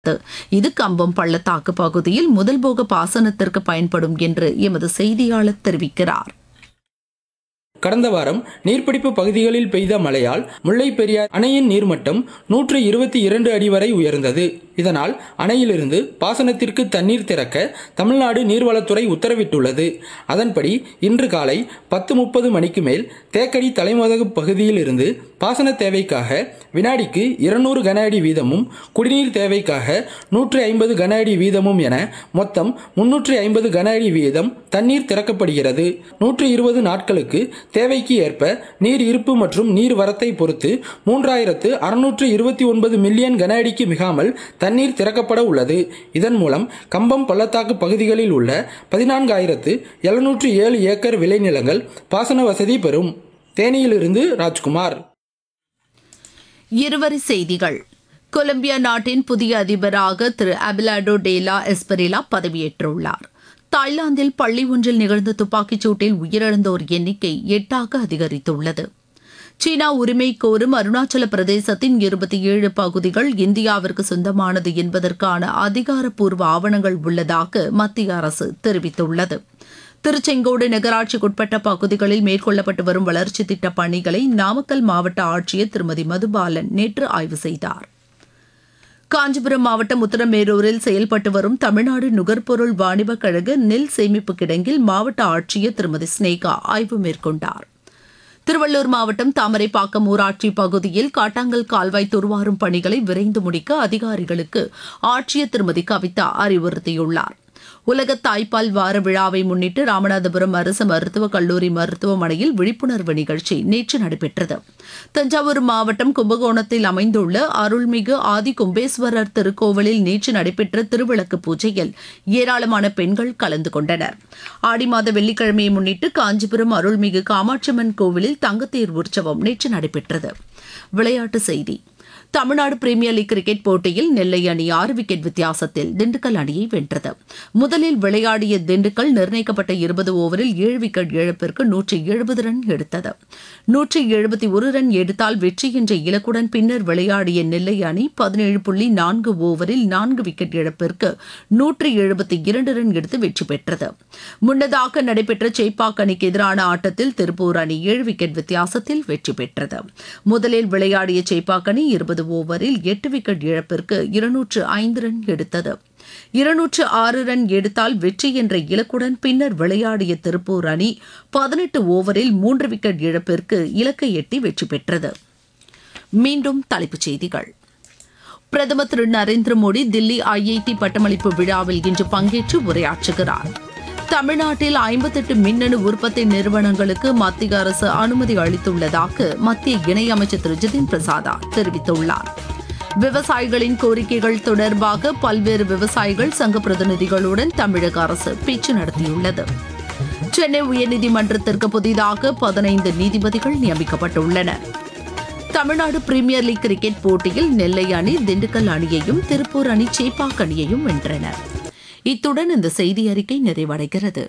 இது கம்பம் பள்ளத்தாக்கு பகுதியில் முதல் போக பாசனத்திற்கு பயன்படும் என்று எமது செய்தியாளர் தெரிவிக்கிறார் கடந்த வாரம் நீர்பிடிப்பு பகுதிகளில் பெய்த மழையால் முல்லை பெரியார் அணையின் நீர்மட்டம் நூற்று இருபத்தி இரண்டு அடி வரை உயர்ந்தது இதனால் அணையிலிருந்து பாசனத்திற்கு தண்ணீர் திறக்க தமிழ்நாடு நீர்வளத்துறை உத்தரவிட்டுள்ளது அதன்படி இன்று காலை பத்து முப்பது மணிக்கு மேல் தேக்கடி தலைமதகு பகுதியில் இருந்து பாசன தேவைக்காக வினாடிக்கு இருநூறு கன அடி வீதமும் குடிநீர் தேவைக்காக நூற்றி ஐம்பது கன அடி வீதமும் என மொத்தம் முன்னூற்றி ஐம்பது கன அடி வீதம் தண்ணீர் திறக்கப்படுகிறது நூற்றி இருபது நாட்களுக்கு தேவைக்கு ஏற்ப நீர் இருப்பு மற்றும் நீர் வரத்தை பொறுத்து மூன்றாயிரத்து அறுநூற்று இருபத்தி ஒன்பது மில்லியன் கன அடிக்கு மிகாமல் தண்ணீர் திறக்கப்பட உள்ளது இதன் மூலம் கம்பம் பள்ளத்தாக்கு பகுதிகளில் உள்ள பதினான்காயிரத்து எழுநூற்று ஏழு ஏக்கர் விளைநிலங்கள் பாசன வசதி பெறும் தேனியிலிருந்து ராஜ்குமார் இருவரி செய்திகள் கொலம்பியா நாட்டின் புதிய அதிபராக திரு அபிலாடோ டேலா எஸ்பெரிலா பதவியேற்றுள்ளார் தாய்லாந்தில் பள்ளி ஒன்றில் நிகழ்ந்த துப்பாக்கிச் சூட்டில் உயிரிழந்தோர் எண்ணிக்கை எட்டாக அதிகரித்துள்ளது சீனா உரிமை கோரும் அருணாச்சல பிரதேசத்தின் இருபத்தி ஏழு பகுதிகள் இந்தியாவிற்கு சொந்தமானது என்பதற்கான அதிகாரப்பூர்வ ஆவணங்கள் உள்ளதாக மத்திய அரசு தெரிவித்துள்ளது திருச்செங்கோடு நகராட்சிக்குட்பட்ட பகுதிகளில் மேற்கொள்ளப்பட்டு வரும் வளர்ச்சித் திட்டப் பணிகளை நாமக்கல் மாவட்ட ஆட்சியர் திருமதி மதுபாலன் நேற்று ஆய்வு செய்தார் காஞ்சிபுரம் மாவட்டம் உத்தரமேரூரில் செயல்பட்டு வரும் தமிழ்நாடு நுகர்பொருள் வாணிபக் கழக நெல் சேமிப்பு கிடங்கில் மாவட்ட ஆட்சியர் திருமதி ஸ்னேகா ஆய்வு மேற்கொண்டார் திருவள்ளூர் மாவட்டம் தாமரைப்பாக்கம் ஊராட்சி பகுதியில் காட்டாங்கல் கால்வாய் துர்வாரும் பணிகளை விரைந்து முடிக்க அதிகாரிகளுக்கு ஆட்சியர் திருமதி கவிதா அறிவுறுத்தியுள்ளார் உலக தாய்ப்பால் வார விழாவை முன்னிட்டு ராமநாதபுரம் அரசு மருத்துவக் கல்லூரி மருத்துவமனையில் விழிப்புணர்வு நிகழ்ச்சி நேற்று நடைபெற்றது தஞ்சாவூர் மாவட்டம் கும்பகோணத்தில் அமைந்துள்ள அருள்மிகு ஆதி கும்பேஸ்வரர் திருக்கோவிலில் நேற்று நடைபெற்ற திருவிளக்கு பூஜையில் ஏராளமான பெண்கள் கலந்து கொண்டனர் ஆடி மாத வெள்ளிக்கிழமையை முன்னிட்டு காஞ்சிபுரம் அருள்மிகு காமாட்சியம்மன் கோவிலில் தங்கத்தேர் உற்சவம் நேற்று நடைபெற்றது விளையாட்டுச் செய்தி தமிழ்நாடு பிரீமியர் லீக் கிரிக்கெட் போட்டியில் நெல்லை அணி ஆறு விக்கெட் வித்தியாசத்தில் திண்டுக்கல் அணியை வென்றது முதலில் விளையாடிய திண்டுக்கல் நிர்ணயிக்கப்பட்ட இருபது ஓவரில் ஏழு விக்கெட் இழப்பிற்கு நூற்றி எழுபது ரன் எடுத்தது நூற்றி எழுபத்தி ஒரு ரன் எடுத்தால் வெற்றி என்ற இலக்குடன் பின்னர் விளையாடிய நெல்லை அணி பதினேழு புள்ளி நான்கு ஓவரில் நான்கு விக்கெட் இழப்பிற்கு நூற்றி எழுபத்தி இரண்டு ரன் எடுத்து வெற்றி பெற்றது முன்னதாக நடைபெற்ற சேப்பாக் அணிக்கு எதிரான ஆட்டத்தில் திருப்பூர் அணி ஏழு விக்கெட் வித்தியாசத்தில் வெற்றி பெற்றது முதலில் விளையாடிய சேப்பாக் அணி இருபது ஓவரில் எட்டு விக்கெட் இழப்பிற்கு இருநூற்று ஐந்து ரன் எடுத்தது இருநூற்று ஆறு ரன் எடுத்தால் வெற்றி என்ற இலக்குடன் பின்னர் விளையாடிய திருப்பூர் அணி பதினெட்டு ஓவரில் மூன்று விக்கெட் இழப்பிற்கு இலக்கை எட்டி வெற்றி பெற்றது மீண்டும் தலைப்புச் செய்திகள் பிரதமர் திரு நரேந்திர மோடி தில்லி ஐஐடி பட்டமளிப்பு விழாவில் இன்று பங்கேற்று உரையாற்றுகிறார் தமிழ்நாட்டில் ஐம்பத்தெட்டு மின்னணு உற்பத்தி நிறுவனங்களுக்கு மத்திய அரசு அனுமதி அளித்துள்ளதாக மத்திய இணையமைச்சர் திரு ஜிதின் பிரசாதா தெரிவித்துள்ளார் விவசாயிகளின் கோரிக்கைகள் தொடர்பாக பல்வேறு விவசாயிகள் சங்க பிரதிநிதிகளுடன் தமிழக அரசு பேச்சு நடத்தியுள்ளது சென்னை உயர்நீதிமன்றத்திற்கு புதிதாக பதினைந்து நீதிபதிகள் நியமிக்கப்பட்டுள்ளனர் தமிழ்நாடு பிரீமியர் லீக் கிரிக்கெட் போட்டியில் நெல்லை அணி திண்டுக்கல் அணியையும் திருப்பூர் அணி சேப்பாக் அணியையும் வென்றனர் இத்துடன் இந்த செய்தி அறிக்கை நிறைவடைகிறது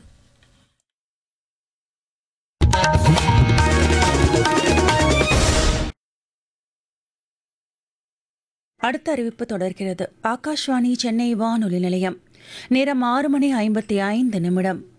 அடுத்த அறிவிப்பு தொடர்கிறது ஆகாஷ்வாணி சென்னை வானொலி நிலையம் நேரம் ஆறு மணி ஐம்பத்தி ஐந்து நிமிடம்